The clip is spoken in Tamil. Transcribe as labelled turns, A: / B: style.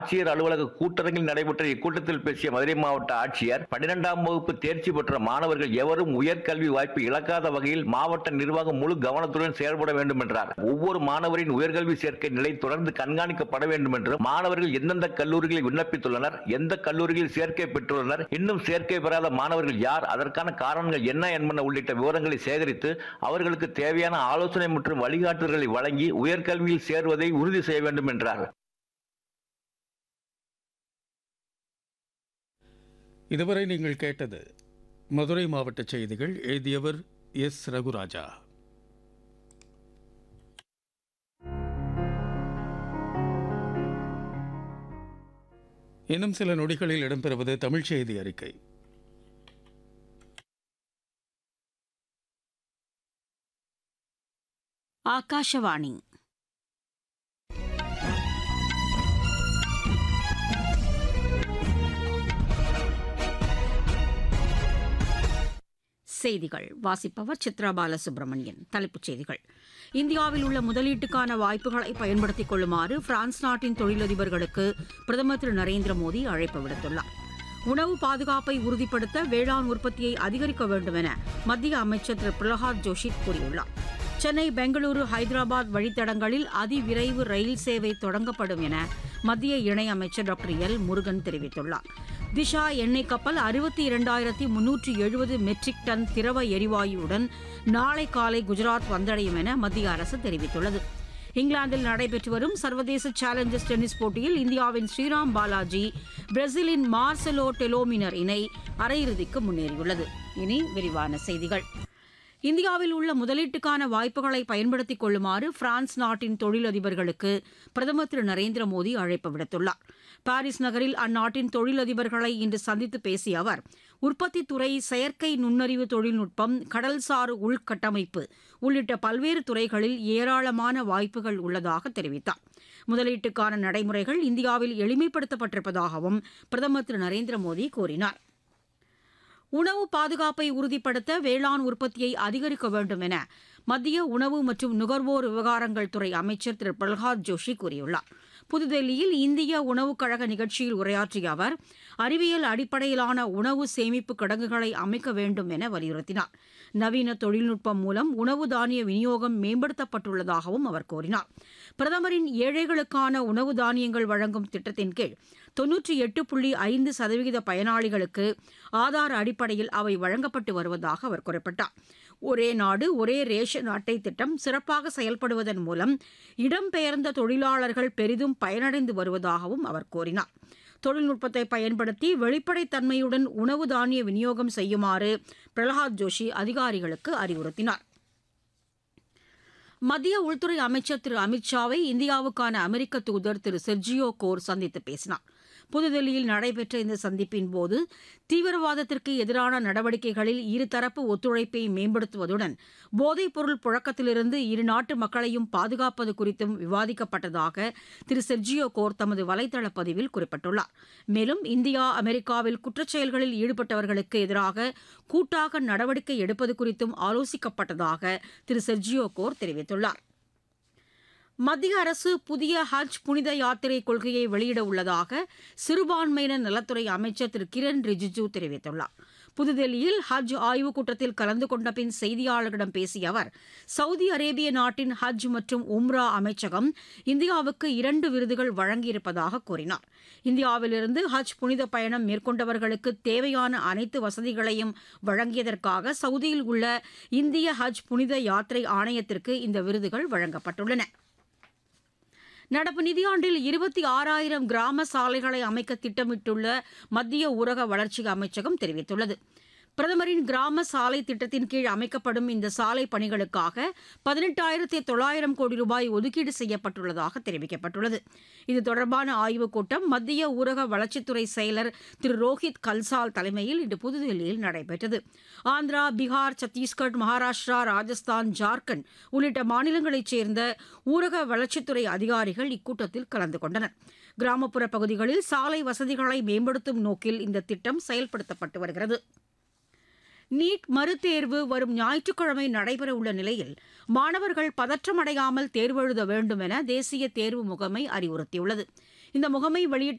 A: ஆட்சியர் அலுவலக கூட்டரங்கில் நடைபெற்ற இக்கூட்டத்தில் பேசிய மதுரை மாவட்ட ஆட்சியர் பன்னிரெண்டாம் வகுப்பு தேர்ச்சி பெற்ற மாணவர்கள் எவரும் உயர்கல்வி வாய்ப்பு இழக்காத வகையில் மாவட்ட நிர்வாகம் முழு கவனத்துடன் செயல்பட வேண்டும் என்றார் ஒவ்வொரு மாணவரின் உயர்கல்வி சேர்க்கை நிலை தொடர்ந்து கண்காணிக்கப்பட வேண்டும் என்று மாணவர்கள் எந்தெந்த கல்லூரிகளில் விண்ணப்பித்துள்ளனர் எந்த கல்லூரிகளில் சேர்க்கை பெற்றுள்ளனர் இன்னும் சேர்க்கை பெறாத மாணவர்கள் யார் அதற்கான காரணங்கள் என்ன என்பன உள்ளிட்ட விவரங்களை சேகரித்து அவர்களுக்கு தேவையான ஆலோசனை மற்றும் வழிகாட்டுதல்களை வழங்கி உயர்கல்வியில் சேர்வதை உறுதி செய்ய வேண்டும் என்றார்
B: இதுவரை நீங்கள் கேட்டது மதுரை மாவட்ட செய்திகள் எழுதியவர் எஸ் ரகுராஜா இன்னும் சில நொடிகளில் இடம்பெறுவது தமிழ் செய்தி அறிக்கை
C: ಆಕಾಶವಾಣಿ செய்திகள் வாசிப்பவர் சித்ரா பாலசுப்ரமணியன் தலைப்புச் செய்திகள் இந்தியாவில் உள்ள முதலீட்டுக்கான வாய்ப்புகளை பயன்படுத்திக் கொள்ளுமாறு பிரான்ஸ் நாட்டின் தொழிலதிபர்களுக்கு பிரதமர் திரு நரேந்திர மோடி அழைப்பு விடுத்துள்ளார் உணவு பாதுகாப்பை உறுதிப்படுத்த வேளாண் உற்பத்தியை அதிகரிக்க வேண்டும் என மத்திய அமைச்சர் திரு பிரகலாத் ஜோஷி கூறியுள்ளார் சென்னை பெங்களூரு ஹைதராபாத் வழித்தடங்களில் அதிவிரைவு ரயில் சேவை தொடங்கப்படும் என மத்திய இணையமைச்சர் டாக்டர் எல் முருகன் தெரிவித்துள்ளார் திஷா எண்ணெய் கப்பல் அறுபத்தி இரண்டாயிரத்தி முன்னூற்றி எழுபது மெட்ரிக் டன் திரவ எரிவாயுவுடன் நாளை காலை குஜராத் வந்தடையும் என மத்திய அரசு தெரிவித்துள்ளது இங்கிலாந்தில் நடைபெற்று வரும் சர்வதேச சேலஞ்சர்ஸ் டென்னிஸ் போட்டியில் இந்தியாவின் ஸ்ரீராம் பாலாஜி பிரேசிலின் மார்செலோ டெலோமினர் இணை அரையிறுதிக்கு முன்னேறியுள்ளது இனி விரிவான செய்திகள் இந்தியாவில் உள்ள முதலீட்டுக்கான வாய்ப்புகளை பயன்படுத்திக் கொள்ளுமாறு பிரான்ஸ் நாட்டின் தொழிலதிபர்களுக்கு பிரதமர் திரு நரேந்திர மோடி அழைப்பு விடுத்துள்ளார் பாரிஸ் நகரில் அந்நாட்டின் தொழிலதிபர்களை இன்று சந்தித்து பேசிய அவர் உற்பத்தித் துறை செயற்கை நுண்ணறிவு தொழில்நுட்பம் கடல்சார் உள்கட்டமைப்பு உள்ளிட்ட பல்வேறு துறைகளில் ஏராளமான வாய்ப்புகள் உள்ளதாக தெரிவித்தார் முதலீட்டுக்கான நடைமுறைகள் இந்தியாவில் எளிமைப்படுத்தப்பட்டிருப்பதாகவும் பிரதமர் திரு நரேந்திர மோடி கூறினார் உணவு பாதுகாப்பை உறுதிப்படுத்த வேளாண் உற்பத்தியை அதிகரிக்க வேண்டும் என மத்திய உணவு மற்றும் நுகர்வோர் விவகாரங்கள் துறை அமைச்சர் திரு பிரகலாத் ஜோஷி கூறியுள்ளார் புதுதில்லியில் இந்திய உணவுக் கழக நிகழ்ச்சியில் உரையாற்றிய அவர் அறிவியல் அடிப்படையிலான உணவு சேமிப்பு கிடங்குகளை அமைக்க வேண்டும் என வலியுறுத்தினார் நவீன தொழில்நுட்பம் மூலம் உணவு தானிய விநியோகம் மேம்படுத்தப்பட்டுள்ளதாகவும் அவர் கூறினார் பிரதமரின் ஏழைகளுக்கான உணவு தானியங்கள் வழங்கும் திட்டத்தின் கீழ் தொன்னூற்றி எட்டு புள்ளி ஐந்து சதவிகித பயனாளிகளுக்கு ஆதார் அடிப்படையில் அவை வழங்கப்பட்டு வருவதாக அவர் குறிப்பிட்டார் ஒரே நாடு ஒரே ரேஷன் அட்டை திட்டம் சிறப்பாக செயல்படுவதன் மூலம் இடம்பெயர்ந்த தொழிலாளர்கள் பெரிதும் பயனடைந்து வருவதாகவும் அவர் கூறினார் தொழில்நுட்பத்தை பயன்படுத்தி வெளிப்படைத்தன்மையுடன் உணவு தானிய விநியோகம் செய்யுமாறு பிரகலாத் ஜோஷி அதிகாரிகளுக்கு அறிவுறுத்தினார் மத்திய உள்துறை அமைச்சர் திரு அமித்ஷாவை இந்தியாவுக்கான அமெரிக்க தூதர் திரு செர்ஜியோ கோர் சந்தித்து பேசினார் புதுதில்லியில் நடைபெற்ற இந்த சந்திப்பின் போது தீவிரவாதத்திற்கு எதிரான நடவடிக்கைகளில் இருதரப்பு ஒத்துழைப்பை மேம்படுத்துவதுடன் போதைப்பொருள் புழக்கத்திலிருந்து இரு நாட்டு மக்களையும் பாதுகாப்பது குறித்தும் விவாதிக்கப்பட்டதாக திரு செர்ஜியோ கோர் தமது வலைதள பதிவில் குறிப்பிட்டுள்ளார் மேலும் இந்தியா அமெரிக்காவில் குற்றச்செயல்களில் ஈடுபட்டவர்களுக்கு எதிராக கூட்டாக நடவடிக்கை எடுப்பது குறித்தும் ஆலோசிக்கப்பட்டதாக திரு செர்ஜியோ கோர் தெரிவித்துள்ளார் மத்திய அரசு புதிய ஹஜ் புனித யாத்திரை கொள்கையை வெளியிட உள்ளதாக சிறுபான்மையினர் நலத்துறை அமைச்சர் திரு கிரண் ரிஜிஜு தெரிவித்துள்ளார் புதுதில்லியில் ஹஜ் ஆய்வுக் கூட்டத்தில் கலந்து கொண்ட பின் செய்தியாளர்களிடம் பேசிய அவர் சவுதி அரேபிய நாட்டின் ஹஜ் மற்றும் உம்ரா அமைச்சகம் இந்தியாவுக்கு இரண்டு விருதுகள் வழங்கியிருப்பதாக கூறினார் இந்தியாவிலிருந்து ஹஜ் புனித பயணம் மேற்கொண்டவர்களுக்கு தேவையான அனைத்து வசதிகளையும் வழங்கியதற்காக சவுதியில் உள்ள இந்திய ஹஜ் புனித யாத்திரை ஆணையத்திற்கு இந்த விருதுகள் வழங்கப்பட்டுள்ளன நடப்பு நிதியாண்டில் இருபத்தி ஆறாயிரம் கிராம சாலைகளை அமைக்க திட்டமிட்டுள்ள மத்திய ஊரக வளர்ச்சி அமைச்சகம் தெரிவித்துள்ளது பிரதமரின் கிராம சாலை திட்டத்தின் கீழ் அமைக்கப்படும் இந்த சாலை பணிகளுக்காக பதினெட்டாயிரத்தி தொள்ளாயிரம் கோடி ரூபாய் ஒதுக்கீடு செய்யப்பட்டுள்ளதாக தெரிவிக்கப்பட்டுள்ளது இது தொடர்பான ஆய்வுக் கூட்டம் மத்திய ஊரக வளர்ச்சித்துறை செயலர் திரு ரோஹித் கல்சால் தலைமையில் இன்று புதுதில்லியில் நடைபெற்றது ஆந்திரா பீகார் சத்தீஸ்கர் மகாராஷ்டிரா ராஜஸ்தான் ஜார்க்கண்ட் உள்ளிட்ட மாநிலங்களைச் சேர்ந்த ஊரக வளர்ச்சித்துறை அதிகாரிகள் இக்கூட்டத்தில் கலந்து கொண்டனர் கிராமப்புற பகுதிகளில் சாலை வசதிகளை மேம்படுத்தும் நோக்கில் இந்த திட்டம் செயல்படுத்தப்பட்டு வருகிறது நீட் மறுதேர்வு வரும் ஞாயிற்றுக்கிழமை நடைபெறவுள்ள நிலையில் மாணவர்கள் பதற்றமடையாமல் தேர்வு எழுத வேண்டும் என தேசிய தேர்வு முகமை அறிவுறுத்தியுள்ளது இந்த முகமை வெளியிட்ட